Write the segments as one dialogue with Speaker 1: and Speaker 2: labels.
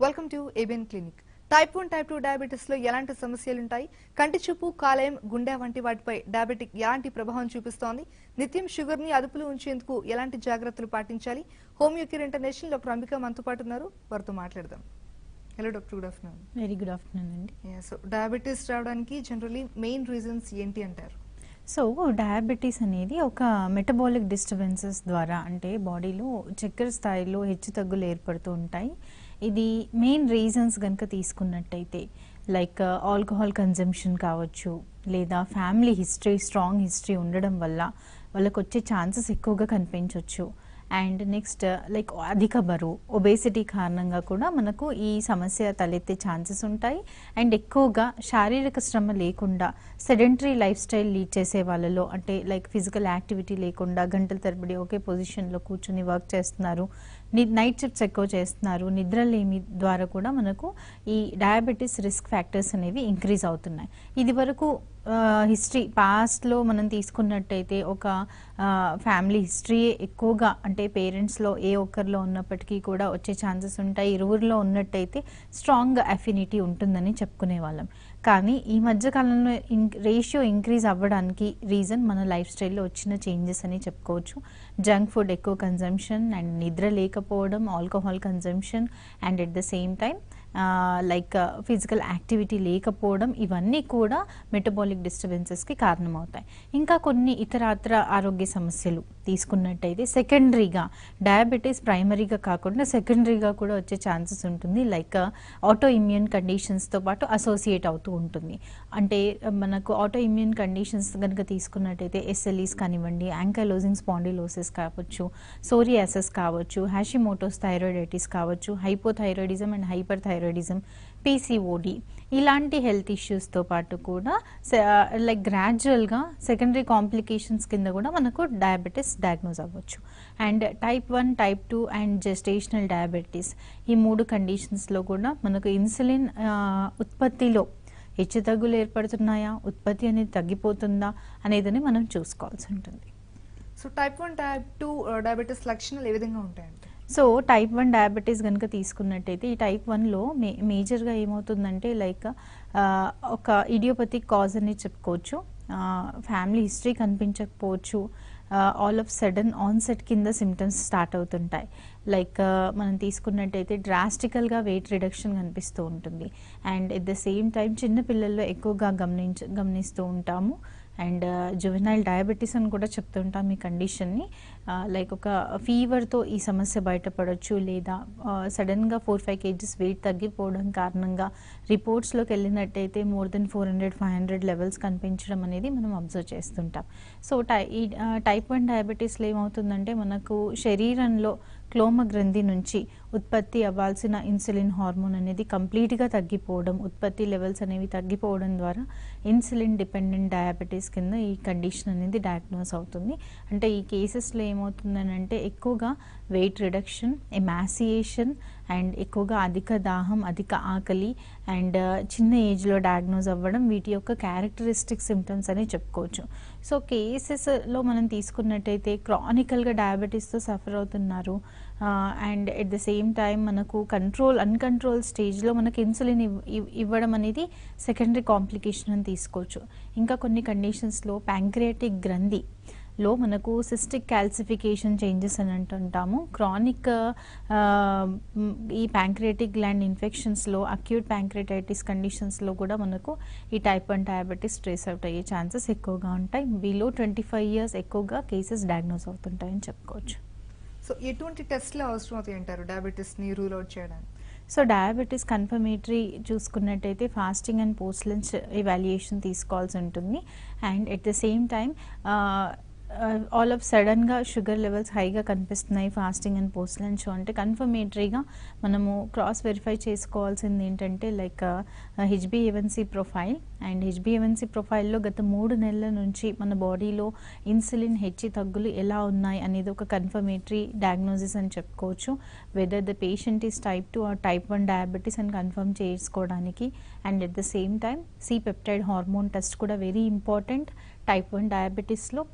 Speaker 1: Welcome to A B N clinic type one type two diabetes లో ఎలాంటి సమస్యలు ఉంటాయి కంటి చూపు కాలేయం గుండె వంటి వాటిపై డయాబెటిక్ ఎలాంటి ప్రభావం చూపిస్తోంది నిత్యం షుగర్ ని అదుపులో ఉంచేందుకు ఎలాంటి జాగ్రత్తలు పాటించాలి హోమియోకేర్ ఇంటర్నేషనల్ డాక్టర్ అంబిక మనతో పాటు ఉన్నారు వారితో మాట్లాడదాం hello doctor good afternoon
Speaker 2: very good afternoon అండి
Speaker 1: సో డయాబెటీస్ రావడానికి జనరలీ మెయిన్ రీజన్స్ ఏంటి అంటారు
Speaker 2: సో డయాబెటీస్ అనేది ఒక మెటబాలిక్ డిస్టర్బెన్సెస్ ద్వారా అంటే బాడీలో చక్కెర స్థాయిలో హెచ్చు తగ్గులు ఏర్పడుతూ ఉంటాయి ఇది మెయిన్ రీజన్స్ కనుక తీసుకున్నట్టయితే లైక్ ఆల్కహాల్ కన్జంప్షన్ కావచ్చు లేదా ఫ్యామిలీ హిస్టరీ స్ట్రాంగ్ హిస్టరీ ఉండడం వల్ల వాళ్ళకు వచ్చే ఛాన్సెస్ ఎక్కువగా కనిపించవచ్చు అండ్ నెక్స్ట్ లైక్ అధిక బరువు ఒబేసిటీ కారణంగా కూడా మనకు ఈ సమస్య తలెత్తే ఛాన్సెస్ ఉంటాయి అండ్ ఎక్కువగా శారీరక శ్రమ లేకుండా సెడెంటరీ లైఫ్ స్టైల్ లీడ్ చేసే వాళ్ళలో అంటే లైక్ ఫిజికల్ యాక్టివిటీ లేకుండా గంటల తరబడి ఒకే పొజిషన్లో కూర్చుని వర్క్ చేస్తున్నారు ని- నైట్ షిఫ్ట్స్ ఎక్కువ చేస్తున్నారు నిద్రలేమి ద్వారా కూడా మనకు ఈ డయాబెటీస్ రిస్క్ ఫ్యాక్టర్స్ అనేవి ఇంక్రీజ్ అవుతున్నాయి ఇది వరకు హిస్టరీ పాస్ట్లో మనం తీసుకున్నట్టయితే ఒక ఫ్యామిలీ హిస్టరీ ఎక్కువగా అంటే పేరెంట్స్లో ఏ ఒక్కరిలో ఉన్నప్పటికీ కూడా వచ్చే ఛాన్సెస్ ఉంటాయి ఇరువురిలో ఉన్నట్టయితే స్ట్రాంగ్ అఫినిటీ ఉంటుందని చెప్పుకునే వాళ్ళం కానీ ఈ మధ్య కాలంలో ఇన్ రేషియో ఇంక్రీజ్ అవ్వడానికి రీజన్ మన లైఫ్ స్టైల్లో వచ్చిన చేంజెస్ అని చెప్పుకోవచ్చు జంక్ ఫుడ్ ఎక్కువ కన్జంప్షన్ అండ్ నిద్ర లేకపోవడం alcohol consumption and at the same time like physical activity లేకపోవడం ఇవన్నీ కూడా మెటబాలిక్ డిస్టర్బెన్సెస్కి కారణమవుతాయి ఇంకా కొన్ని ఇతరాత్ర ఆరోగ్య సమస్యలు తీసుకున్నట్టయితే సెకండరీగా డయాబెటీస్ ప్రైమరీగా కాకుండా సెకండరీగా కూడా వచ్చే ఛాన్సెస్ ఉంటుంది లైక్ ఆటో ఇమ్యూన్ కండిషన్స్తో పాటు అసోసియేట్ అవుతూ ఉంటుంది అంటే మనకు ఆటో ఇమ్యూన్ కండిషన్స్ కనుక తీసుకున్నట్టయితే ఎస్ఎల్ఈస్ కానివ్వండి యాంకైలోజింగ్ స్పాండిలోసిస్ కావచ్చు సోరియాసిస్ కావచ్చు హ్యాషిమోటోస్ థైరాయిడైటిస్ కావచ్చు hypothyroidism and hyper thyroidism PCOD ఇలాంటి హెల్త్ ఇష్యూస్తో పాటు కూడా లైక్ గ్రాడ్యువల్గా సెకండరీ కాంప్లికేషన్స్ కింద కూడా మనకు డయాబెటీస్ డయాగ్నోజ్ అవ్వచ్చు and type one type two and gestational diabetes ఈ మూడు కండిషన్స్లో కూడా మనకు ఇన్సులిన్ ఉత్పత్తిలో హెచ్చుతగ్గులు ఏర్పడుతున్నాయా ఉత్పత్తి అనేది తగ్గిపోతుందా అనేదని మనం చూసుకోవాల్సి ఉంటుంది
Speaker 1: so type one type two diabetes లక్షణాలు ఏ విధంగా ఉంటాయంటే
Speaker 2: సో టైప్ వన్ డయాబెటీస్ కనుక తీసుకున్నట్టయితే ఈ టైప్ వన్లో మే మేజర్గా ఏమవుతుందంటే లైక్ ఒక ఇడియోపతిక్ కాజ్ అని చెప్పుకోవచ్చు ఫ్యామిలీ హిస్టరీ కనిపించకపోవచ్చు ఆల్ ఆఫ్ సడన్ ఆన్సెట్ కింద సిమ్టమ్స్ స్టార్ట్ అవుతుంటాయి లైక్ మనం తీసుకున్నట్టయితే డ్రాస్టికల్గా వెయిట్ రిడక్షన్ కనిపిస్తూ ఉంటుంది and at the same time చిన్న పిల్లల్లో ఎక్కువగా గమనించ గమనిస్తూ ఉంటాము అండ్ జువెనైల్ డయాబెటీస్ అని కూడా చెప్తుంటాం ఈ కండిషన్ని లైక్ ఒక ఫీవర్తో ఈ సమస్య బయటపడవచ్చు లేదా సడన్గా ఫోర్ ఫైవ్ కేజీస్ వెయిట్ తగ్గిపోవడం కారణంగా రిపోర్ట్స్లోకి వెళ్ళినట్టయితే more than four hundred five hundred levels కనిపించడం అనేది మనం అబ్జర్వ్ చేస్తుంటాం సో టై ఈ టైప్ వన్ డయాబెటీస్లో ఏమవుతుందంటే మనకు శరీరంలో క్లోమ గ్రంథి నుంచి ఉత్పత్తి అవ్వాల్సిన ఇన్సులిన్ హార్మోన్ అనేది కంప్లీట్గా తగ్గిపోవడం ఉత్పత్తి లెవెల్స్ అనేవి తగ్గిపోవడం ద్వారా ఇన్సులిన్ డిపెండెంట్ డయాబెటీస్ కింద ఈ కండిషన్ అనేది డయాగ్నోస్ అవుతుంది అంటే ఈ కేసెస్లో ఏమవుతుందని అంటే ఎక్కువగా వెయిట్ రిడక్షన్ ఎమాసియేషన్ అండ్ ఎక్కువగా అధిక దాహం అధిక ఆకలి అండ్ చిన్న ఏజ్లో డయాగ్నోజ్ అవ్వడం వీటి యొక్క క్యారెక్టరిస్టిక్ సిమ్టమ్స్ అని చెప్పుకోవచ్చు సో కేసెస్లో మనం తీసుకున్నట్టయితే క్రానికల్గా డయాబెటీస్తో సఫర్ అవుతున్నారు and at the same time మనకు కంట్రోల్ అన్కంట్రోల్ స్టేజ్లో మనకి ఇన్సులిన్ ఇవ్- ఇవ్- ఇవ్వడం అనేది సెకండరీ కాంప్లికేషన్ అని తీసుకోవచ్చు ఇంకా కొన్ని కండిషన్స్లో ప్యాంక్రియాటిక్ గ్రంథి లో మనకు సిస్టిక్ క్యాల్సిఫికేషన్ చేంజెస్ అని అంటుంటాము క్రానిక్ ఈ ప్యాంక్రియాటిక్ గ్లాండ్ ఇన్ఫెక్షన్స్లో అక్యూట్ ప్యాంక్రియాటైటిస్ కండిషన్స్లో కూడా మనకు ఈ type one diabetes trace out అయ్యే ఛాన్సెస్ ఎక్కువగా ఉంటాయి బిలో ట్వంటీ ఫైవ్ ఇయర్స్ ఎక్కువగా కేసెస్ డయాగ్నోస్ అవుతుంటాయని చెప్పుకోవచ్చు
Speaker 1: సో ఎటువంటి టెస్ట్లు అవసరం అవుతాయి అంటారు డయాబెటీస్ ని రూల్ అవుట్ చేయడానికి
Speaker 2: సో డయాబెటీస్ కన్ఫర్మేటరీ చూసుకున్నట్టయితే fasting and post lunch evaluation తీసుకోవాల్సి ఉంటుంది and at the same time all of సడన్గా షుగర్ లెవెల్స్ హైగా కనిపిస్తున్నాయి ఫాస్టింగ్ అండ్ పోస్ట్ లంచ్ అంటే కన్ఫర్మేటరీగా మనము క్రాస్ వెరిఫై చేసుకోవాల్సింది ఏంటంటే like H B A one C profile and H B A one C ప్రొఫైల్లో గత మూడు నెలల నుంచి మన బాడీలో ఇన్సులిన్ హెచ్చి తగ్గులు ఎలా ఉన్నాయి అనేది ఒక కన్ఫర్మేటరీ డయాగ్నోసిస్ అని చెప్పుకోవచ్చు whether the patient is type two or type one diabetes అని కన్ఫర్మ్ చేసుకోవడానికి and at the same time C peptide hormone test కూడా వెరీ ఇంపార్టెంట్ టైప్ వన్ డయాబెటీస్లో ఎంతవరకు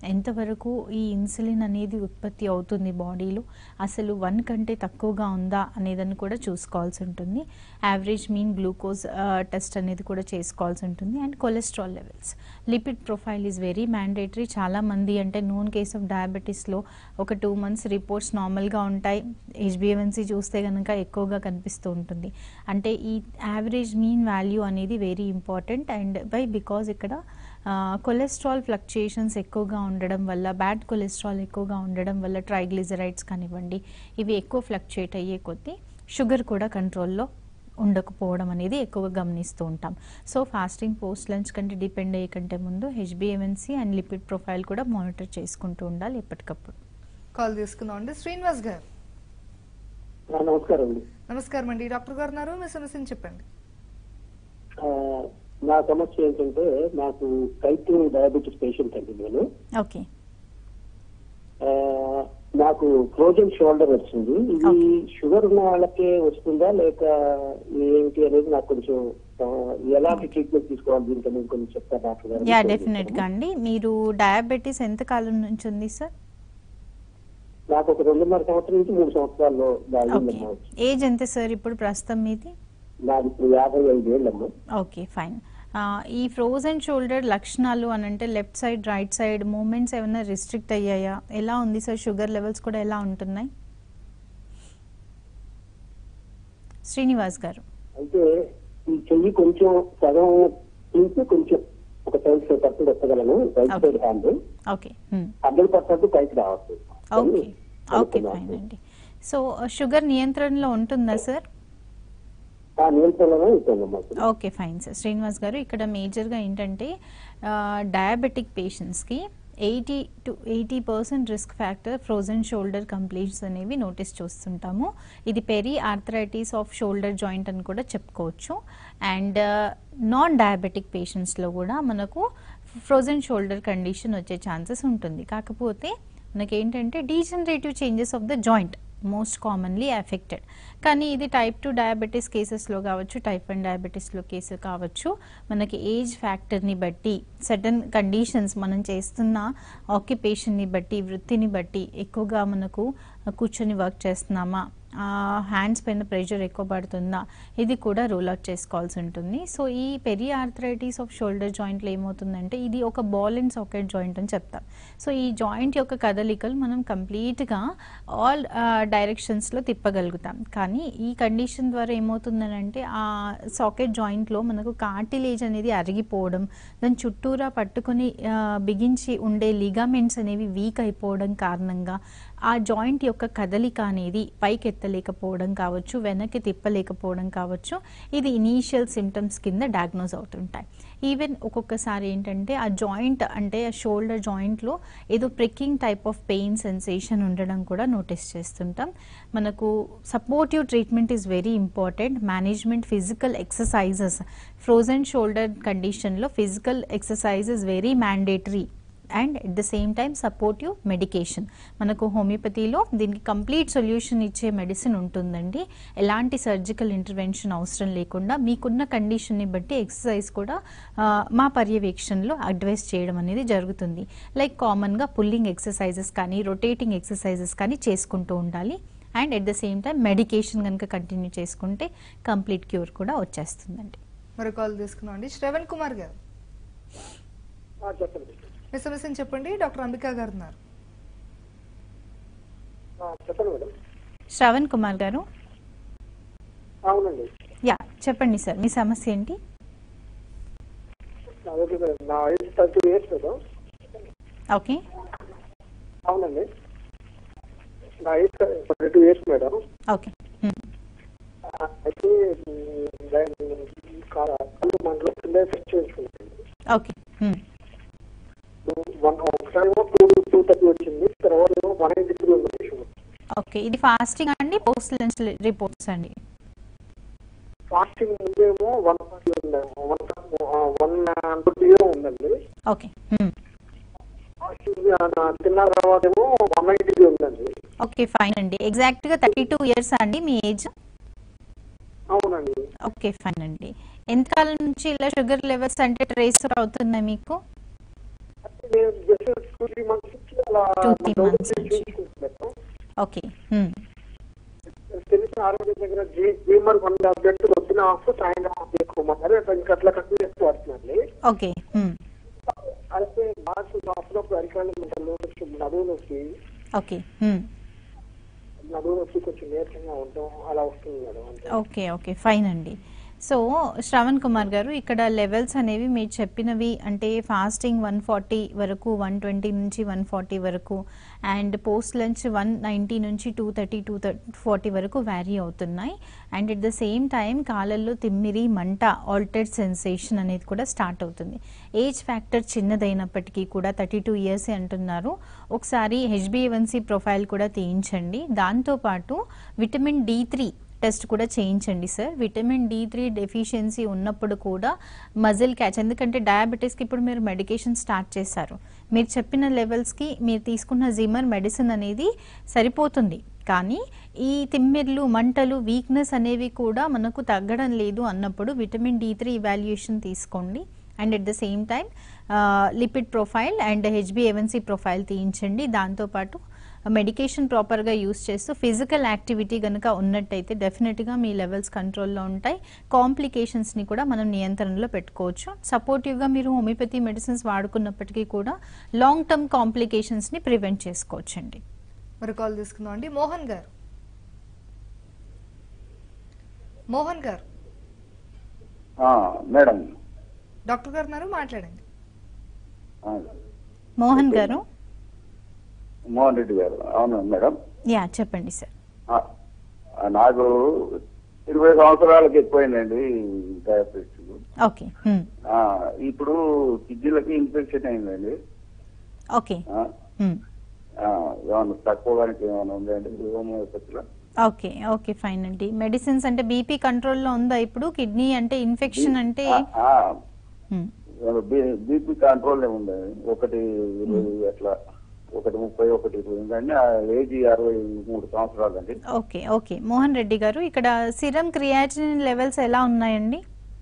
Speaker 2: వరకు ఈ ఇన్సులిన్ అనేది ఉత్పత్తి అవుతుంది బాడీలో అసలు వన్ కంటే తక్కువగా ఉందా అనేదని కూడా చూసుకోవాల్సి ఉంటుంది యావరేజ్ మీన్ గ్లూకోజ్ టెస్ట్ అనేది కూడా చేసుకోవాల్సి ఉంటుంది and cholesterol levels lipid profile is very mandatory చాలా మంది అంటే నోన్ కేస్ ఆఫ్ డయాబెటీస్లో ఒక టూ మంత్స్ రిపోర్ట్స్ నార్మల్గా ఉంటాయి హెచ్బిఎవన్సీ చూస్తే కనుక ఎక్కువగా కనిపిస్తూ ఉంటుంది అంటే ఈ యావరేజ్ మీన్ వాల్యూ అనేది very important and by because ఇక్కడ కొలెస్ట్రాల్ ఫ్లక్చుయేషన్స్ ఎక్కువగా ఉండడం వల్ల బ్యాడ్ కొలెస్ట్రాల్ ఎక్కువగా ఉండడం వల్ల ట్రైగ్లిజరైడ్స్ కానివ్వండి ఇవి ఎక్కువ ఫ్లక్చుయేట్ అయ్యే కొద్దీ షుగర్ కూడా కంట్రోల్లో ఉండకపోవడం అనేది ఎక్కువగా గమనిస్తూ ఉంటాం సో ఫాస్టింగ్ పోస్ట్ లంచ్ కంటే డిపెండ్ అయ్యే కంటే ముందు హెచ్బిఎంఎన్సీ అండ్ లిపిడ్ ప్రొఫైల్ కూడా మానిటర్ చేసుకుంటూ ఉండాలి ఎప్పటికప్పుడు
Speaker 1: కాల్ తీసుకుందాం అండి శ్రీనివాస్ గారు
Speaker 3: ఆ, నమస్కారం అండి
Speaker 1: నమస్కారం అండి డాక్టర్ గారు ఉన్నారు మీ సమస్యను చెప్పండి
Speaker 3: ఆ, నా సమస్య ఏంటంటే నాకు టైప్ టూ డయాబెటీస్ పేషెంట్ అండి నేను
Speaker 2: ఓకే
Speaker 3: ఆ, నాకు ఫ్రోజన్ షోల్డర్ వచ్చింది ఇది
Speaker 2: Okay.
Speaker 3: షుగర్ ఉన్న వాళ్ళకే వస్తుందా లేక ఏంటి అనేది నాకు కొంచెం ఆ, ఎలాంటి ట్రీట్మెంట్ తీసుకోవాలి దీనికి అనేది కొంచెం చెప్తారు డాక్టర్ గారు
Speaker 2: యా డెఫినెట్గా అండి మీరు డయాబెటీస్ ఎంత కాలం నుంచి ఉంది సార్
Speaker 3: నాకు ఒక రెండున్నర సంవత్సరం నుంచి మూడు సంవత్సరాల్లో
Speaker 2: ఓకే
Speaker 3: దాగిందమ్మా
Speaker 2: ఏజ్ ఎంత సార్ ఇప్పుడు ప్రస్తుతం మీది
Speaker 3: నాది ఇప్పుడు యాభై ఐదు ఏళ్ళమ్మా
Speaker 2: ఓకే ఫైన్ ఈ ఫ్రోజన్ షోల్డర్ లక్షణాలు అని అంటే left side right side movements ఏమైనా రిస్ట్రిక్ట్ అయ్యాయా ఎలా ఉంది సార్ షుగర్ లెవెల్స్ కూడా ఎలా ఉంటున్నాయి శ్రీనివాస్ గారు
Speaker 3: అయితే ఈ చెయ్యి కొంచెం సగం తీసి కొంచెం ఒక సైడ్ పర్సెంట్ ఎత్తగలను right side hand
Speaker 2: okay
Speaker 3: hundred percent పైకి రావచ్చు
Speaker 2: ఓకే ఓకే ఫైన్ అండి సో షుగర్ నియంత్రణలో ఉంటుందా సార్
Speaker 3: ఆ నియంత్రణలో ఉంటుందమ్మా ఇప్పుడు.
Speaker 2: ఓకే ఫైన్ సార్ శ్రీనివాస్ గారు ఇక్కడ మేజర్గా ఏంటంటే డయాబెటిక్ పేషెంట్స్కి eighty to eighty percent risk factor frozen shoulder complaints అనేవి నోటీస్ చూస్తుంటాము ఇది peri arthritis of shoulder joint అని కూడా చెప్పుకోవచ్చు అండ్ నాన్ డయాబెటిక్ పేషెంట్స్లో కూడా మనకు ఫ్రోజన్ షోల్డర్ కండిషన్ వచ్చే ఛాన్సెస్ ఉంటుంది కాకపోతే మనకి ఏంటంటే degenerative changes of the joint most commonly affected కానీ ఇది టైప్ టూ డయాబెటీస్ కేసెస్లో కావచ్చు టైప్ వన్ డయాబెటీస్లో కేసు కావచ్చు మనకి ఏజ్ ఫ్యాక్టర్ని బట్టి సడన్ కండిషన్స్ మనం చేస్తున్న ఆక్యుపేషన్ని బట్టి వృత్తిని బట్టి ఎక్కువగా మనకు కూర్చొని వర్క్ చేస్తున్నామా హ్యాండ్స్ పైన ప్రెషర్ ఎక్కువ పడుతుందా ఇది కూడా రూల్ అవుట్ చేసుకోవాల్సి ఉంటుంది సో ఈ పెరి ఆర్థరైటిస్ ఆఫ్ షోల్డర్ జాయింట్లో ఏమవుతుందంటే ఇది ఒక బాల్ అండ్ సాకెట్ జాయింట్ అని చెప్తాం సో ఈ జాయింట్ యొక్క కదలికలు మనం కంప్లీట్గా ఆల్ డైరెక్షన్స్లో తిప్పగలుగుతాం కానీ ఈ కండిషన్ ద్వారా ఏమవుతుందనంటే ఆ సాకెట్ జాయింట్లో మనకు కార్టిలేజ్ అనేది అరిగిపోవడం దాని చుట్టూరా పట్టుకొని ఆ, బిగించి ఉండే లిగామెంట్స్ అనేవి వీక్ అయిపోవడం కారణంగా ఆ జాయింట్ యొక్క కదలిక అనేది పైకి ఎత్తలేకపోవడం కావచ్చు వెనక్కి తిప్పలేకపోవడం కావచ్చు ఇది ఇనీషియల్ సిమ్టమ్స్ కింద డయాగ్నోజ్ అవుతుంటాయి ఈవెన్ ఒక్కొక్కసారి ఏంటంటే ఆ జాయింట్ అంటే ఆ షోల్డర్ జాయింట్లో ఏదో pricking type of pain sensation ఉండడం కూడా నోటీస్ చేస్తుంటాం మనకు supportive treatment is very important management physical exercises frozen shoulder కండిషన్లో physical exercise is very mandatory and at the same time supportive medication మనకు హోమియోపతిలో దీనికి కంప్లీట్ సొల్యూషన్ ఇచ్చే మెడిసిన్ ఉంటుందండి ఎలాంటి సర్జికల్ ఇంటర్వెన్షన్ అవసరం లేకుండా మీకున్న కండిషన్ని బట్టి ఎక్సర్సైజ్ కూడా ఆ, మా పర్యవేక్షణలో అడ్వైస్ చేయడం అనేది జరుగుతుంది లైక్ కామన్గా పుల్లింగ్ ఎక్సర్సైజెస్ కానీ రొటేటింగ్ ఎక్సర్సైజెస్ కానీ చేసుకుంటూ ఉండాలి and at the same time medication కనుక కంటిన్యూ చేసుకుంటే కంప్లీట్ క్యూర్ కూడా వచ్చేస్తుందండి
Speaker 1: మరో కాల్ తీసుకుందాం అండి శ్రవణ్ కుమార్ గారు
Speaker 3: ఆ, చెప్పండి
Speaker 1: మీ సమస్యను చెప్పండి డాక్టర్ అంబికా గారు ఉన్నారు
Speaker 3: ఆ, చెప్పండి మేడం
Speaker 2: శ్రవణ్ కుమార్ గారు
Speaker 3: అవునండి
Speaker 2: యా చెప్పండి సార్ మీ సమస్య ఏంటి
Speaker 3: ఓకే మేడం నా వయసు థర్టీ ఇయర్స్ మేడం
Speaker 2: ఓకే
Speaker 3: అవునండి నా వయసు thirty two years madam
Speaker 2: okay మ్మ్.
Speaker 3: ఆ, అయితే మ్, దాని కా- కళ్ళు మంటలో కింద టెస్ట్ చేసుకున్నాను
Speaker 2: ఓకే మ్మ్.
Speaker 3: వన్ ఒకసారి టూ టూ థర్టీ వచ్చింది తర్వాత ఏమో వన్ ఎయిటీ త్రీ ఉంది షుగర్
Speaker 2: ఓకే ఇది ఫాస్టింగ్ అండి పోస్ట్ లంచ్ రిపోర్ట్స్ అండి
Speaker 3: ఫాస్టింగ్ ముందేమో వన్ ఫార్టీ ఉందేమో వన్ వన్ ట్వంటీ ఉందండి
Speaker 2: ఓకే మ్మ్.
Speaker 3: ఫాస్టింగ్ ఆ, తిన్న తర్వాత ఏమో వన్ ఎయిటీ ఉందండి
Speaker 2: ఓకే ఫైన్ అండి ఎగ్జాక్ట్గా థర్టీ టూ ఇయర్స్ అండి మీ ఏజ్
Speaker 3: అవునండి
Speaker 2: ఓకే ఫైన్ అండి ఎంతకాలం నుంచి ఇలా షుగర్ లెవెల్స్ అంటే ట్రేస్ అవుతున్నాయి మీకు
Speaker 3: నేను జస్ట్ టూ త్రీ మంత్స్ నుంచి అలా
Speaker 2: Two, three months నుంచి.
Speaker 3: చేయించుకుంటున్నాను.
Speaker 2: ఓకే హ్మ్.
Speaker 3: తెలిసిన ఆరోగ్య దగ్గర జీమర్ వన్ టాబ్లెట్ పొద్దున ఆఫ్ సాయంత్రం ఆఫ్ చేసుకోమన్నారు అట్లా ఇంకా అట్లా కంటిన్యూ చేస్తూ వస్తున్నాను
Speaker 2: ఓకే హ్మ్.
Speaker 3: అయితే బాగా అప్పుడప్పుడు అరికాళ్ళు నొప్పి నడువు నొప్పి
Speaker 2: ఓకే హ్మ్.
Speaker 3: నడువు నొప్పి కొంచెం నీరసంగా ఉండడం అలా వస్తుంది మేడం అంతే
Speaker 2: ఓకే ఓకే ఫైన్ అండి సో శ్రవణ్ కుమార్ గారు ఇక్కడ లెవెల్స్ అనేవి మీరు చెప్పినవి అంటే ఫాస్టింగ్ వన్ ఫార్టీ వరకు వన్ ట్వంటీ నుంచి వన్ ఫార్టీ వరకు and post lunch one ninety నుంచి టూ థర్టీ టూ ఫార్టీ వరకు వ్యారీ అవుతున్నాయి and at the same time కాలల్లో తిమ్మిరి మంట ఆల్టెడ్ సెన్సేషన్ అనేది కూడా స్టార్ట్ అవుతుంది ఏజ్ ఫ్యాక్టర్ చిన్నదైనప్పటికీ కూడా థర్టీ టూ ఇయర్స్ అంటున్నారు ఒకసారి హెచ్బిఎవన్సీ ప్రొఫైల్ కూడా తీయించండి దాంతోపాటు విటమిన్ డి త్రీ టెస్ట్ కూడా చేయించండి sir vitamin D three deficiency ఉన్నప్పుడు కూడా మజిల్ క్యాచ్ ఎందుకంటే డయాబెటీస్కి ఇప్పుడు మీరు మెడికేషన్ స్టార్ట్ చేశారు మీరు చెప్పిన లెవెల్స్కి మీరు తీసుకున్న జిమర్ మెడిసిన్ అనేది సరిపోతుంది కానీ ఈ తిమ్మిర్లు మంటలు వీక్నెస్ అనేవి కూడా మనకు తగ్గడం లేదు అన్నప్పుడు విటమిన్ డి త్రీ ఇవాల్యుయేషన్ తీసుకోండి and at the same time lipid profile and హెచ్బిఎవన్సీ ప్రొఫైల్ తీయించండి దాంతోపాటు మెడికేషన్ ప్రాపర్గా యూస్ చేస్తూ ఫిజికల్ యాక్టివిటీ కనుక ఉన్నట్టయితే డెఫినెట్గా మీ లెవెల్స్ కంట్రోల్లో ఉంటాయి కాంప్లికేషన్స్ని కూడా మనం నియంత్రణలో పెట్టుకోవచ్చు సపోర్టివ్గా మీరు హోమియోపతి మెడిసిన్స్ వాడుకున్నప్పటికీ కూడా లాంగ్ టర్మ్ కాంప్లికేషన్స్ని ప్రివెంట్ చేసుకోవచ్చండి
Speaker 1: మరి కాల్ తీసుకుందాం అండి మోహన్ గారు మోహన్ గారు
Speaker 4: ఆ, మేడం
Speaker 1: డాక్టర్ గారు ఉన్నారు మాట్లాడండి
Speaker 4: ఆ,
Speaker 2: మోహన్ గారు
Speaker 4: మోహన్ రెడ్డి గారు అవును మేడం
Speaker 2: యా చెప్పండి సార్
Speaker 4: ఆ, ఆ, నాకు ఇరవై సంవత్సరాలకి ఎక్కువైందండి డయాబెటీస్
Speaker 2: ఓకే హ్మ్.
Speaker 4: ఆ, ఇప్పుడు కిడ్నీలకి ఇన్ఫెక్షన్ అయిందండి
Speaker 2: ఓకే
Speaker 4: ఆ,
Speaker 2: హ్మ్.
Speaker 4: ఆ, ఏమన్నా తక్కువగానికి ఏమైనా ఉందండి హోమియోపతిలో
Speaker 2: ఓకే ఓకే ఫైన్ అండి మెడిసిన్స్ అంటే బీపీ కంట్రోల్లో ఉందా ఇప్పుడు కిడ్నీ అంటే ఇన్ఫెక్షన్ అంటే హ్మ్.
Speaker 4: బీపీ కంట్రోల్ ఉందండి ఒకటి ఇరవై అట్లా ఒకటి ముప్పై ఒకటి ఇరవై ఉందండి ఆ ఏజ్ అరవై మూడు సంవత్సరాలు అండి
Speaker 2: ఓకే ఓకే మోహన్ రెడ్డి గారు ఇక్కడ సిరం క్రియాటినిన్ లెవెల్స్ ఎలా ఉన్నాయండి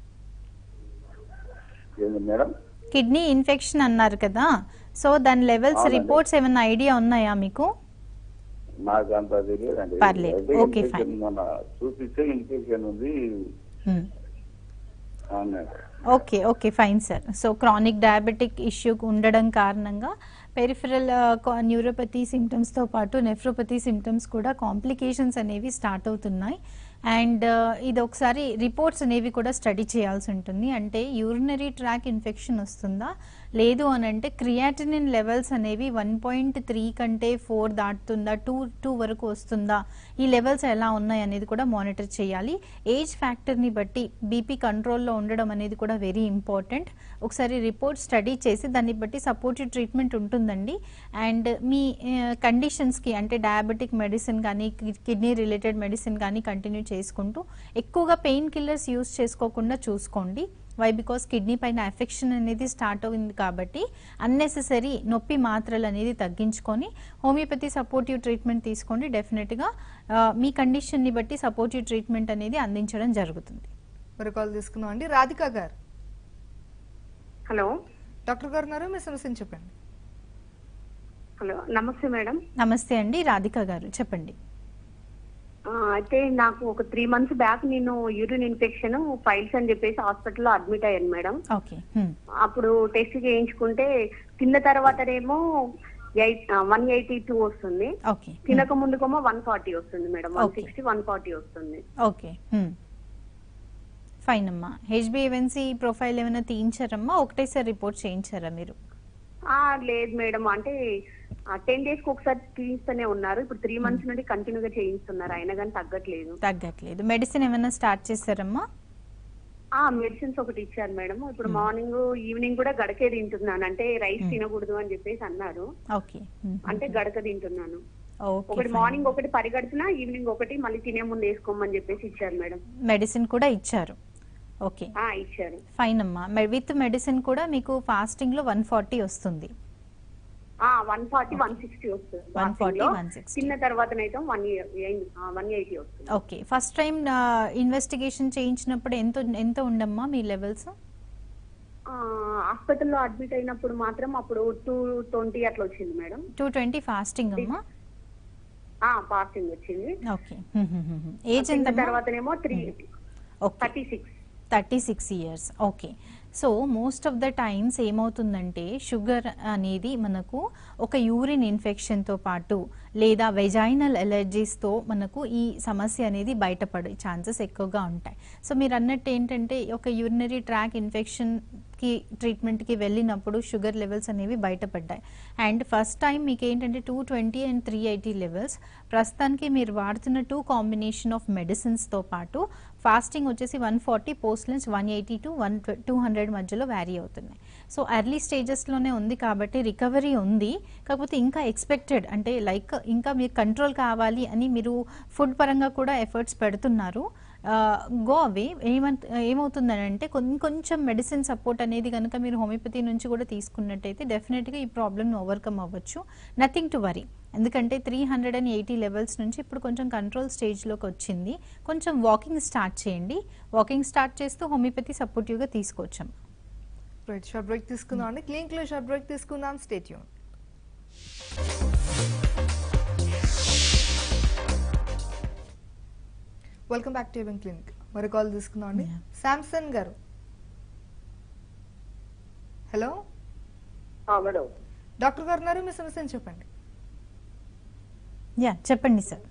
Speaker 4: ఏంది మేడం
Speaker 2: కిడ్నీ ఇన్ఫెక్షన్ అన్నారు కదా సో దాని లెవెల్స్
Speaker 4: అవునండి.
Speaker 2: రిపోర్ట్స్ ఏమైనా ఐడియా ఉన్నాయా మీకు
Speaker 4: నాకు అంత తెలియదండి
Speaker 2: పర్లేదు.
Speaker 4: అయితే
Speaker 2: ఓకే,
Speaker 4: ఇన్ఫెక్షన్
Speaker 2: ఫైన్.
Speaker 4: మొన్న చూపిస్తే ఇన్ఫెక్షన్ ఉంది
Speaker 2: హ్మ్.
Speaker 4: అన్నాడు
Speaker 2: okay okay fine sir so chronic diabetic issue ఉండడం కారణంగా పెరిఫరల్ న్యూరోపతి సిమ్టమ్స్తో పాటు నెఫ్రోపతి సిమ్టమ్స్ కూడా కాంప్లికేషన్స్ అనేవి స్టార్ట్ అవుతున్నాయి అండ్ ఇది ఒకసారి రిపోర్ట్స్ అనేవి కూడా స్టడీ చేయాల్సి ఉంటుంది అంటే యూరినరీ ట్రాక్ ఇన్ఫెక్షన్ వస్తుందా లేదు అని అంటే క్రియాటినిన్ లెవెల్స్ అనేవి వన్ పాయింట్ త్రీ కంటే ఫోర్ దాటుతుందా టూ టూ వరకు వస్తుందా ఈ లెవెల్స్ ఎలా ఉన్నాయి అనేది కూడా మానిటర్ చేయాలి ఏజ్ ఫ్యాక్టర్ని బట్టి బీపీ కంట్రోల్లో ఉండడం అనేది కూడా వెరీ ఇంపార్టెంట్ ఒకసారి రిపోర్ట్ స్టడీ చేసి దాన్ని బట్టి సపోర్టివ్ ట్రీట్మెంట్ ఉంటుందండి అండ్ మీ కండిషన్స్కి అంటే డయాబెటిక్ మెడిసిన్ కానీ కిడ్నీ రిలేటెడ్ మెడిసిన్ కానీ కంటిన్యూ చేసుకుంటూ ఎక్కువగా పెయిన్ కిల్లర్స్ యూస్ చేసుకోకుండా చూసుకోండి వై బికాస్ కిడ్నీ పైన ఎఫెక్షన్ అనేది స్టార్ట్ అయింది కాబట్టి అన్నెసెసరీ నొప్పి మాత్రలు అనేది తగ్గించుకొని హోమియోపతి సపోర్టివ్ ట్రీట్మెంట్ తీసుకోండి డెఫినెట్గా మీ కండిషన్ని బట్టి సపోర్టివ్ ట్రీట్మెంట్ అనేది అందించడం జరుగుతుంది
Speaker 1: మరి కాల్ తీసుకుందాం అండి రాధిక గారు
Speaker 5: హలో
Speaker 1: డాక్టర్ గారు ఉన్నారు మీ సమస్యను చెప్పండి
Speaker 5: హలో నమస్తే మేడం
Speaker 2: నమస్తే అండి రాధిక గారు చెప్పండి
Speaker 5: ఆ, అయితే నాకు ఒక త్రీ మంత్స్ బ్యాక్ నేను యూరిన్ ఇన్ఫెక్షన్ ఫైల్స్ అని చెప్పేసి హాస్పిటల్లో అడ్మిట్ అయ్యాను మేడం
Speaker 2: ఓకే హ్మ్.
Speaker 5: అప్పుడు టెస్ట్ చేయించుకుంటే తిన్న తర్వాతనేమో ఎయిట్ వన్ ఎయిటీ టూ వస్తుంది
Speaker 2: ఓకే హ్మ్.
Speaker 5: తినక ముందుకేమో వన్ ఫార్టీ వస్తుంది madam one
Speaker 2: Okay.
Speaker 5: Sixty one forty వస్తుంది
Speaker 2: ఓకే హ్మ్. ఫైన్ అమ్మా హెచ్బిఎవెన్సీ ప్రొఫైల్ ఏమైనా తీయించారమ్మా ఒకటేసారి రిపోర్ట్ చేయించారా మీరు
Speaker 5: ఆ లేదు మేడం అంటే టెన్ డేస్ కి ఒకసారి తీయిస్తూనే ఉన్నారు ఇప్పుడు త్రీ మంత్స్ నుండి కంటిన్యూగా చేయిస్తున్నారు అయినా కానీ తగ్గట్లేదు
Speaker 2: తగ్గట్లేదు మెడిసిన్ ఏమైనా స్టార్ట్ చేశారమ్మా
Speaker 5: ఆ మెడిసిన్స్ ఒకటి ఇచ్చారు మేడం ఇప్పుడు మార్నింగ్ ఈవినింగ్ కూడా గడకే తింటున్నాను అంటే రైస్ తినకూడదు అని చెప్పేసి అన్నారు
Speaker 2: ఓకే హ్మ్.
Speaker 5: అంటే గడక తింటున్నాను
Speaker 2: ఓకే
Speaker 5: ఒకటి
Speaker 2: ఫైన్.
Speaker 5: మార్నింగ్ ఒకటి పరిగడుతున్నా ఈవినింగ్ ఒకటి మళ్ళీ తినే ముందు వేసుకోమని చెప్పేసి ఇచ్చారు మేడం
Speaker 2: మెడిసిన్ కూడా ఇచ్చారు ఓకే
Speaker 5: ఆ ఇచ్చారు
Speaker 2: ఫైన్ అమ్మా మె- విత్ మెడిసిన్ కూడా మీకు ఫాస్టింగ్ లో వన్ ఫార్టీ వస్తుంది
Speaker 5: ఆ వన్ ఫార్టీ వన్ సిక్స్టీ వస్తుంది
Speaker 2: 140,
Speaker 5: fasting లో.
Speaker 2: 160.
Speaker 5: తిన్న తర్వాతనైతే వన్ వన్ ఎయిటీ వస్తుంది
Speaker 2: ఓకే ఫస్ట్ టైం ఇన్వెస్టిగేషన్ చేయించినప్పుడు ఎంత ఎంత ఉండమ్మా మీ లెవెల్స్
Speaker 5: హాస్పిటల్లో అడ్మిట్ అయినప్పుడు మాత్రం అప్పుడు టూ ట్వంటీ అట్లా వచ్చింది మేడం
Speaker 2: టూ ట్వంటీ ఫాస్టింగ్ అమ్మా
Speaker 5: ఆ ఫాస్టింగ్ వచ్చింది
Speaker 2: ఓకే ఏజ్ ఎంత
Speaker 5: తిన్న తర్వాతనేమో three
Speaker 2: okay
Speaker 5: thirty six
Speaker 2: thirty six years okay so most of the times ఏమవుతుందంటే షుగర్ అనేది మనకు ఒక యూరిన్ ఇన్ఫెక్షన్తో పాటు లేదా వెజైనల్ ఎలర్జీస్తో మనకు ఈ సమస్య అనేది బయటపడే ఛాన్సెస్ ఎక్కువగా ఉంటాయి సో మీరు అన్నట్టు ఏంటంటే ఒక యూరినరీ ట్రాక్ ఇన్ఫెక్షన్కి ట్రీట్మెంట్కి వెళ్ళినప్పుడు షుగర్ లెవెల్స్ అనేవి బయటపడ్డాయి అండ్ ఫస్ట్ టైం మీకు ఏంటంటే two twenty and three eighty levels ప్రస్తుతానికి మీరు వాడుతున్న టూ కాంబినేషన్ ఆఫ్ మెడిసిన్స్తో పాటు ఫాస్టింగ్ వచ్చేసి one forty post lunch one eighty to one two hundred మధ్యలో వ్యారీ అవుతున్నాయి సో ఎర్లీ స్టేజెస్లోనే ఉంది కాబట్టి రికవరీ ఉంది కాకపోతే ఇంకా ఎక్స్పెక్టెడ్ అంటే లైక్ ఇంకా మీకు కంట్రోల్ కావాలి అని మీరు ఫుడ్ పరంగా కూడా ఎఫర్ట్స్ పెడుతున్నారు గో అవే ఏమంత ఏమవుతుందని అంటే కొంచెం మెడిసిన్ సపోర్ట్ అనేది కనుక మీరు హోమియోపతి నుంచి కూడా తీసుకున్నట్టయితే డెఫినెట్గా ఈ ప్రాబ్లమ్ని ఓవర్కమ్ అవ్వచ్చు నథింగ్ టు వరీ ఎందుకంటే three hundred and eighty levels నుంచి ఇప్పుడు కొంచెం కంట్రోల్ స్టేజ్లోకి వచ్చింది కొంచెం వాకింగ్ స్టార్ట్ చేయండి వాకింగ్ స్టార్ట్ చేస్తూ హోమియోపతి సపోర్టివ్గా తీసుకొచ్చాం
Speaker 1: రైట్ షార్ట్ బ్రేక్ తీసుకుందాం అండి క్లినిక్ లో షార్ట్ బ్రేక్ తీసుకుందాం stay tune welcome back to Even clinic మరి కాల్ తీసుకుందాం అండి
Speaker 2: Yeah.
Speaker 1: శాంసన్ గారు హలో
Speaker 3: మేడం
Speaker 1: డాక్టర్ గారు ఉన్నారు మీ సమస్యను చెప్పండి
Speaker 2: యా చెప్పండి సార్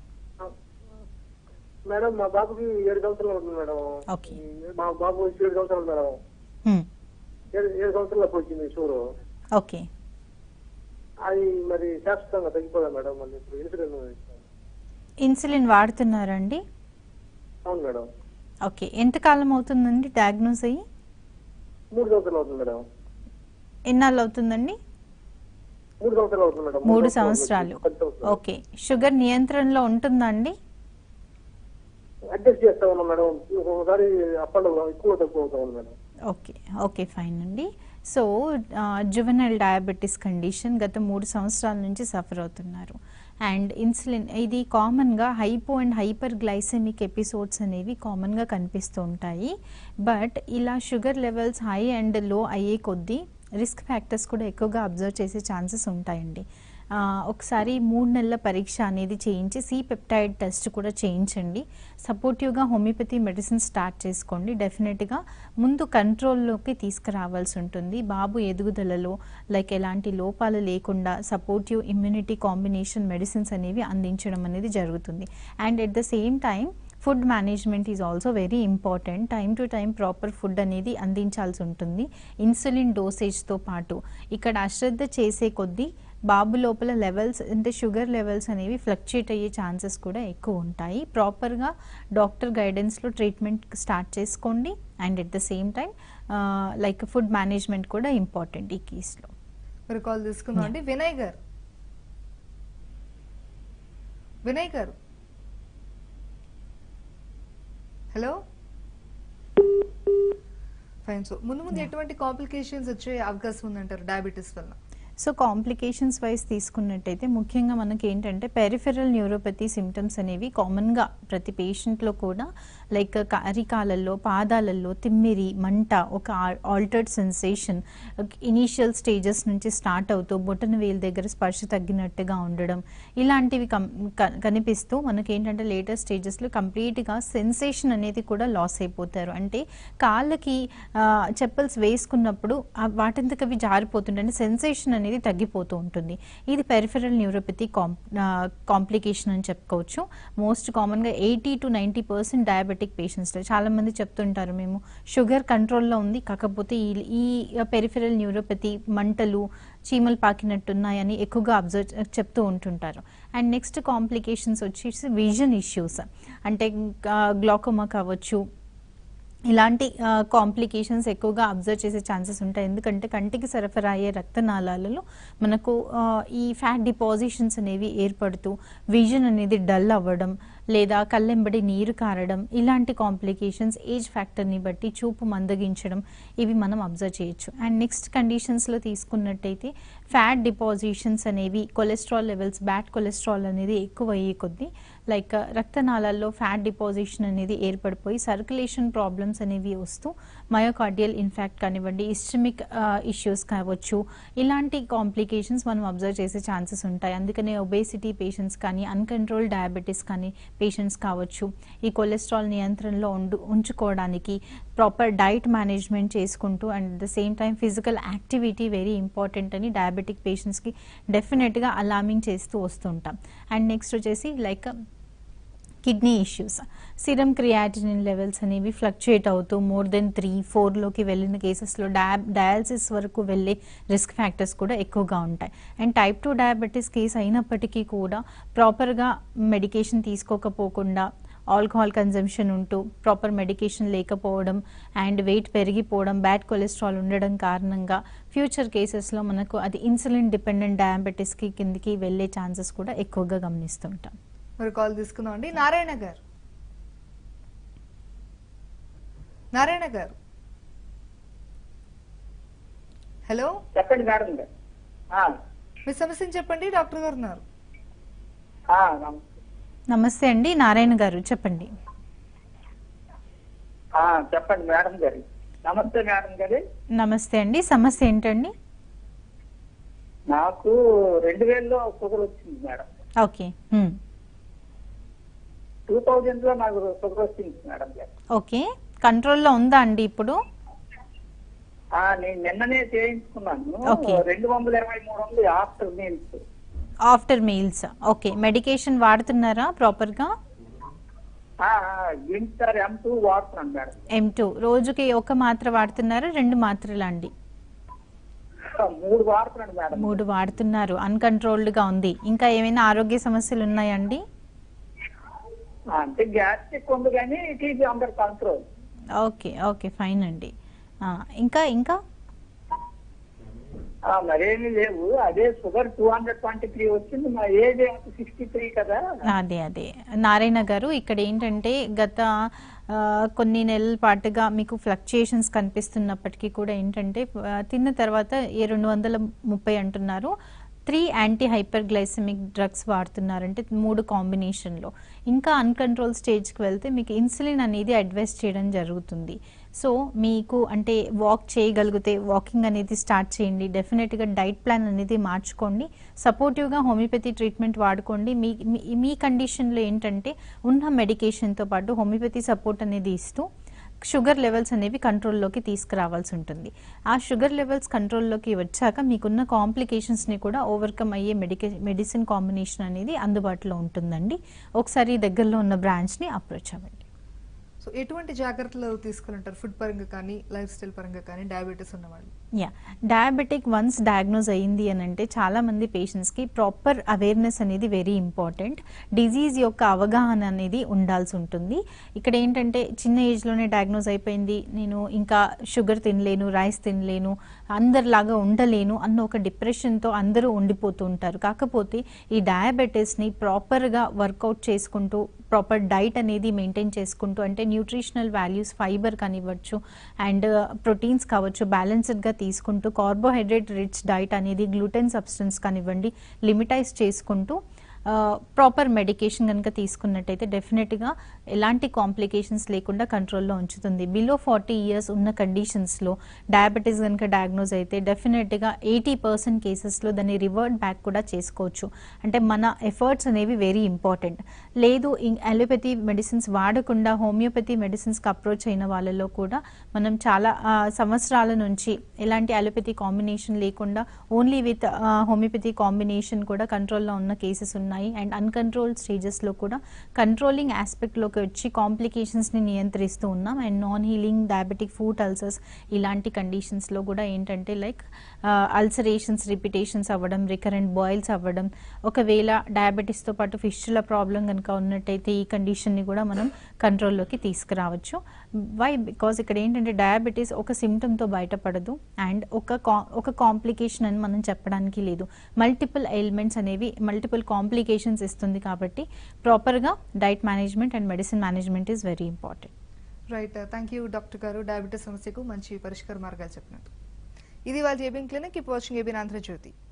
Speaker 3: మేడం మా బాబుకి ఏడు సంవత్సరాలు అవుతుంది మేడం
Speaker 2: ఓకే
Speaker 3: మా బాబు వయసు ఏడు సంవత్సరాలు మేడం ఏడు ఏడు సంవత్సరాలకు వచ్చింది షూరు
Speaker 2: ఓకే
Speaker 3: అది మరి శాశ్వతంగా తగ్గిపోదా మేడం మళ్ళీ ఇప్పుడు ఇన్సూరెన్స్
Speaker 2: ఇన్సులిన్ వాడుతున్నారండి
Speaker 3: అవును మేడం
Speaker 2: ఓకే ఎంతకాలం అవుతుందండి డయాగ్నోస్ అయ్యి
Speaker 3: మూడు సంవత్సరాలు అవుతుంది మేడం
Speaker 2: ఎన్నాళ్ళు అవుతుందండి
Speaker 3: మూడు సంవత్సరాలు అవుతుంది మేడం
Speaker 2: మూడు సంవత్సరాలు
Speaker 3: పది సంవత్సరాలు
Speaker 2: ఓకే షుగర్ నియంత్రణలో ఉంటుందా అండి
Speaker 3: అడ్జస్ట్ చేస్తా ఉన్నాం మేడం ఒకసారి అప్ అండ్ డౌన్ ఎక్కువ తక్కువ అవుతా ఉంది మేడం
Speaker 2: ఓకే ఓకే ఫైన్ అండి సో జువెనల్ డయాబెటీస్ కండిషన్ గత మూడు సంవత్సరాల నుంచి సఫర్ అవుతున్నారు అండ్ ఇన్సులిన్ ఇది కామన్గా hypo and hyper glycemic episodes అనేవి కామన్గా కనిపిస్తూ ఉంటాయి బట్ ఇలా షుగర్ లెవెల్స్ హై అండ్ లో అయ్యే కొద్దీ రిస్క్ ఫ్యాక్టర్స్ కూడా ఎక్కువగా అబ్జర్వ్ చేసే ఛాన్సెస్ ఉంటాయండి ఆ, ఒకసారి మూడు నెలల పరీక్ష అనేది చేయించి సి పెప్టైడ్ టెస్ట్ కూడా చేయించండి సపోర్టివ్గా హోమియోపతి మెడిసిన్ స్టార్ట్ చేసుకోండి డెఫినెట్గా ముందు కంట్రోల్లోకి తీసుకురావాల్సి ఉంటుంది బాబు ఎదుగుదలలో లైక్ ఎలాంటి లోపాలు లేకుండా సపోర్టివ్ ఇమ్యూనిటీ కాంబినేషన్ మెడిసిన్స్ అనేవి అందించడం అనేది జరుగుతుంది and at the same time food management is also very important time to time proper food అనేది అందించాల్సి ఉంటుంది ఇన్సులిన్ డోసేజ్తో పాటు ఇక్కడ అశ్రద్ధ చేసే కొద్దీ బాబు లోపల లెవెల్స్ అంటే షుగర్ లెవెల్స్ అనేవి ఫ్లక్చుయేట్ అయ్యే ఛాన్సెస్ కూడా ఎక్కువ ఉంటాయి ప్రాపర్గా డాక్టర్ గైడెన్స్లో ట్రీట్మెంట్ స్టార్ట్ చేసుకోండి and at the same time like food management కూడా ఇంపార్టెంట్ ఈ కేసులో
Speaker 1: మరి కాల్ తీసుకుందాం అండి వినయ్ గారు వినయ్ గారు హలో ఫైన్ సో ముందు ముందు ఎటువంటి కాంప్లికేషన్స్ వచ్చే అవకాశం ఉందంటారు డయాబెటీస్ వల్ల
Speaker 2: సో కాంప్లికేషన్స్ వైజ్ తీసుకున్నట్టయితే ముఖ్యంగా మనకి ఏంటంటే పెరిఫెరల్ న్యూరోపతి సిమ్టమ్స్ అనేవి కామన్గా ప్రతి పేషెంట్లో కూడా లైక్ అరికాలల్లో పాదాలలో తిమ్మిరి మంట ఒక ఆల్టర్డ్ సెన్సేషన్ ఇనీషియల్ స్టేజెస్ నుంచి స్టార్ట్ అవుతూ బొటన వేలు దగ్గర స్పర్శ తగ్గినట్టుగా ఉండడం ఇలాంటివి కం క- కనిపిస్తూ మనకి ఏంటంటే లేటెస్ట్ స్టేజెస్లో కంప్లీట్గా సెన్సేషన్ అనేది కూడా లాస్ అయిపోతారు అంటే కాళ్ళకి చెప్పల్స్ వేసుకున్నప్పుడు ఆ వాటంతకు అవి జారిపోతుంటాయి అంటే సెన్సేషన్ అనేది తగ్గిపోతూ ఉంటుంది ఇది పెరిఫెరల్ న్యూరోపతి కాంప్లికేషన్ అని చెప్పుకోవచ్చు మోస్ట్ కామన్గా eighty to ninety percent diabetic పేషెంట్స్లో చాలా మంది చెప్తుంటారు మేము షుగర్ కంట్రోల్లో ఉంది కాకపోతే ఈ ఈ పెరిఫెరల్ న్యూరోపతి మంటలు చీమలు పాకినట్టున్నాయని ఎక్కువగా అబ్జర్వ్ చెప్తూ ఉంటుంటారు అండ్ నెక్స్ట్ కాంప్లికేషన్స్ వచ్చేసి విజన్ ఇష్యూస్ అంటే గ్లాకోమా కావచ్చు ఇలాంటి కాంప్లికేషన్స్ ఎక్కువగా అబ్జర్వ్ చేసే ఛాన్సెస్ ఉంటాయి ఎందుకంటే కంటికి సరఫరా అయ్యే రక్తనాళాలలో మనకు ఆ, ఈ ఫ్యాట్ డిపాజిషన్స్ అనేవి ఏర్పడుతూ విజన్ అనేది డల్ అవ్వడం లేదా కళ్ళెంబడి నీరు కారడం ఇలాంటి కాంప్లికేషన్స్ ఏజ్ ఫ్యాక్టర్ని బట్టి చూపు మందగించడం ఇవి మనం అబ్జర్వ్ చేయొచ్చు అండ్ నెక్స్ట్ కండిషన్స్లో తీసుకున్నట్టయితే ఫ్యాట్ డిపాజిషన్స్ అనేవి కొలెస్ట్రాల్ లెవెల్స్ బ్యాడ్ కొలెస్ట్రాల్ అనేది ఎక్కువ అయ్యే కొద్దీ లైక్ రక్తనాళాల్లో ఫ్యాట్ డిపాజిషన్ అనేది ఏర్పడిపోయి సర్క్యులేషన్ ప్రాబ్లమ్స్ అనేవి వస్తూ మయోకార్డియల్ ఇన్ఫాక్ట్ కానివ్వండి ఇస్టమిక్ ఇష్యూస్ కావచ్చు ఇలాంటి కాంప్లికేషన్స్ మనం అబ్జర్వ్ చేసే ఛాన్సెస్ ఉంటాయి అందుకనే ఒబేసిటీ పేషెంట్స్ కానీ అన్కంట్రోల్ డయాబెటీస్ కానీ పేషెంట్స్ కావచ్చు ఈ కొలెస్ట్రాల్ నియంత్రణలో ఉండు ఉంచుకోవడానికి ప్రాపర్ డైట్ మేనేజ్మెంట్ చేసుకుంటూ and at the same time physical activity very important అని డయాబెటిక్ పేషెంట్స్కి డెఫినెట్గా అలార్మింగ్ చేస్తూ వస్తుంటాం అండ్ నెక్స్ట్ వచ్చేసి like kidney issues serum creatinine levels అనేవి ఫ్లక్చుయేట్ అవుతూ మోర్ దెన్ త్రీ ఫోర్లోకి వెళ్ళిన కేసెస్లో డయా డయాలసిస్ వరకు వెళ్ళే రిస్క్ ఫ్యాక్టర్స్ కూడా ఎక్కువగా ఉంటాయి and type two diabetes case అయినప్పటికీ కూడా ప్రాపర్గా మెడికేషన్ తీసుకోకపోకుండా ఆల్కహాల్ కన్జంప్షన్ ఉంటూ ప్రాపర్ మెడికేషన్ లేకపోవడం అండ్ వెయిట్ పెరిగిపోవడం బ్యాడ్ కొలెస్ట్రాల్ ఉండడం కారణంగా ఫ్యూచర్ కేసెస్లో మనకు అది ఇన్సులిన్ డిపెండెంట్ డయాబెటీస్కి కిందికి వెళ్ళే ఛాన్సెస్ కూడా ఎక్కువగా గమనిస్తుంటాం
Speaker 1: మరి కాల్ తీసుకుందాం అండి నారాయణ గారు నారాయణ గారు హలో
Speaker 6: చెప్పండి మేడం గారు ఆ,
Speaker 1: మీ సమస్యను చెప్పండి డాక్టర్ గారు ఉన్నారు
Speaker 6: ఆ, నమ-
Speaker 2: నమస్తే అండి నారాయణ గారు చెప్పండి
Speaker 6: ఆ, చెప్పండి మేడం గారు నమస్తే మేడం గారు
Speaker 2: నమస్తే అండి సమస్య ఏంటండి
Speaker 6: నాకు రెండు వేలలో షుగర్ వచ్చింది మేడం
Speaker 2: ఓకే మ్మ్.
Speaker 6: టూ థౌజండ్ లో నాకు షుగర్ వచ్చింది మేడం గారు
Speaker 2: ఓకే కంట్రోల్లో ఉందా అండి ఇప్పుడు
Speaker 6: ఆ, నేను నిన్ననే చేయించుకున్నాను
Speaker 2: Okay.
Speaker 6: రెండు వందల ఇరవై మూడు ఉంది after meals
Speaker 2: after meals okay medication వాడుతున్నారా ప్రాపర్గా
Speaker 6: వింటర్ ఎం టూ వాడుతున్నాను మేడం
Speaker 2: ఎం టూ రోజుకి ఒక మాత్ర వాడుతున్నారా రెండు మాత్రలా అండి
Speaker 6: మూడు వాడుతున్నాను మేడం
Speaker 2: మూడు వాడుతున్నారు అన్కంట్రోల్డ్గా ఉంది ఇంకా ఏమైనా ఆరోగ్య సమస్యలు ఉన్నాయండి
Speaker 6: ఆ, అంటే గ్యాస్ట్రిక్ ఉంది కానీ TB under control
Speaker 2: okay okay fine అండి ఆ, ఇంకా ఇంకా
Speaker 6: మరేమీ లేవు అదే sugar two hundred twenty three వచ్చింది మా ఏజ్ సిక్స్టీ త్రీ కదా
Speaker 2: అదే అదే నారాయణ గారు ఇక్కడ ఏంటంటే గత ఆ, కొన్ని నెలల పాటుగా మీకు ఫ్లక్చుయేషన్స్ కనిపిస్తున్నప్పటికీ కూడా ఏంటంటే ఆ, తిన్న తర్వాత ఏ రెండు వందల ముప్పై అంటున్నారు three antihyperglycemic drugs వాడుతున్నారంటే మూడు కాంబినేషన్లో ఇంకా అన్కంట్రోల్ స్టేజ్కి వెళ్తే మీకు ఇన్సులిన్ అనేది అడ్వైస్ చేయడం జరుగుతుంది సో మీకు అంటే వాక్ చేయగలిగితే వాకింగ్ అనేది స్టార్ట్ చేయండి డెఫినెట్గా డైట్ ప్లాన్ అనేది మార్చుకోండి సపోర్టివ్గా హోమియోపతి ట్రీట్మెంట్ వాడుకోండి మీ మీ- మీ కండిషన్లో ఏంటంటే ఉన్న మెడికేషన్తో పాటు హోమియోపతి సపోర్ట్ అనేది ఇస్తూ షుగర్ లెవెల్స్ అనేవి కంట్రోల్లోకి తీసుకురావాల్సి ఉంటుంది ఆ షుగర్ లెవెల్స్ కంట్రోల్లోకి వచ్చాక మీకున్న కాంప్లికేషన్స్ని కూడా ఓవర్కమ్ అయ్యే మెడికే మెడిసిన్ కాంబినేషన్ అనేది అందుబాటులో ఉంటుందండి ఒకసారి దగ్గరలో ఉన్న బ్రాంచ్ని అప్రోచ్ అవ్వండి
Speaker 1: సో ఎటువంటి జాగ్రత్తలు తీసుకుంటారు ఫుడ్ పరంగా కానీ లైఫ్ స్టైల్ పరంగా కానీ డయాబెటీస్ ఉన్నవాళ్ళు
Speaker 2: యా డయాబెటిక్ వన్స్ డయాగ్నోజ్ అయ్యింది అని అంటే చాలా మంది పేషెంట్స్కి ప్రాపర్ అవేర్నెస్ అనేది వెరీ ఇంపార్టెంట్ డిజీజ్ యొక్క అవగాహన అనేది ఉండాల్సి ఉంటుంది ఇక్కడ ఏంటంటే చిన్న ఏజ్లోనే డయాగ్నోజ్ అయిపోయింది నేను ఇంకా షుగర్ తినలేను రైస్ తినలేను అందరిలాగా ఉండలేను అన్న ఒక డిప్రెషన్తో అందరూ ఉండిపోతూ ఉంటారు కాకపోతే ఈ డయాబెటీస్ని ప్రాపర్గా వర్కౌట్ చేసుకుంటూ ప్రాపర్ డైట్ అనేది మెయింటైన్ చేసుకుంటూ అంటే న్యూట్రిషనల్ వాల్యూస్ ఫైబర్ కానివ్వచ్చు అండ్ ప్రోటీన్స్ కావచ్చు బ్యాలెన్స్డ్గా తీసుకుంటూ కార్బోహైడ్రేట్ రిచ్ డైట్ అనేది గ్లూటెన్ సబ్స్టెన్స్ కానివ్వండి లిమిటైజ్ చేసుకుంటూ ప్రాపర్ మెడికేషన్ కనుక తీసుకున్నట్టయితే డెఫినెట్గా ఎలాంటి కాంప్లికేషన్స్ లేకుండా కంట్రోల్లో ఉంచుతుంది బిలో ఫార్టీ ఇయర్స్ ఉన్న కండిషన్స్లో డయాబెటీస్ కనుక డయాగ్నోజ్ అయితే డెఫినెట్గా ఎయిటీ పర్సెంట్ కేసెస్లో దాన్ని రివర్ట్ బ్యాక్ కూడా చేసుకోవచ్చు అంటే మన ఎఫర్ట్స్ అనేవి వెరీ ఇంపార్టెంట్ లేదు అలోపతి మెడిసిన్స్ వాడకుండా హోమియోపతి మెడిసిన్స్కి అప్రోచ్ అయిన వాళ్ళలో కూడా మనం చాలా ఆ, సంవత్సరాల నుంచి ఎలాంటి అలోపతి కాంబినేషన్ లేకుండా ఓన్లీ విత్ హోమియోపతి కాంబినేషన్ కూడా కంట్రోల్లో ఉన్న కేసెస్ ఉన్నాయి అండ్ అన్కంట్రోల్ స్టేజెస్లో కూడా కంట్రోలింగ్ ఆస్పెక్ట్లోకి వచ్చి కాంప్లికేషన్స్ని నియంత్రిస్తూ ఉన్నాం and non healing diabetic foot ulcers ఇలాంటి కండిషన్స్లో కూడా ఏంటంటే లైక్ అల్సరేషన్స్ రిపిటేషన్స్ అవ్వడం రికరెంట్ బాయిల్స్ అవ్వడం ఒకవేళ డయాబెటీస్తో పాటు ఫిష్ల ప్రాబ్లం కనుక ఉన్నట్టయితే ఈ కండిషన్ని కూడా మనం కంట్రోల్లోకి తీసుకురావచ్చు వై బికాజ్ ఇక్కడ ఏంటంటే డయాబెటీస్ ఒక సిమ్టమ్తో బయటపడదు అండ్ ఒక కా- ఒక కాంప్లికేషన్ అని మనం చెప్పడానికి లేదు మల్టిపుల్ ఎయిల్మెంట్స్ అనేవి మల్టిపుల్ కాంప్లికేషన్స్ ఇస్తుంది కాబట్టి ప్రాపర్గా diet management and medicine management is very important
Speaker 1: right thank you doctor గారు డయాబెటీస్ సమస్యకు మంచి పరిష్కార మార్గాలు చెప్పినందుకు ఇది వాళ్ళ ABN clinic keep watching ABN Andhra Jyothi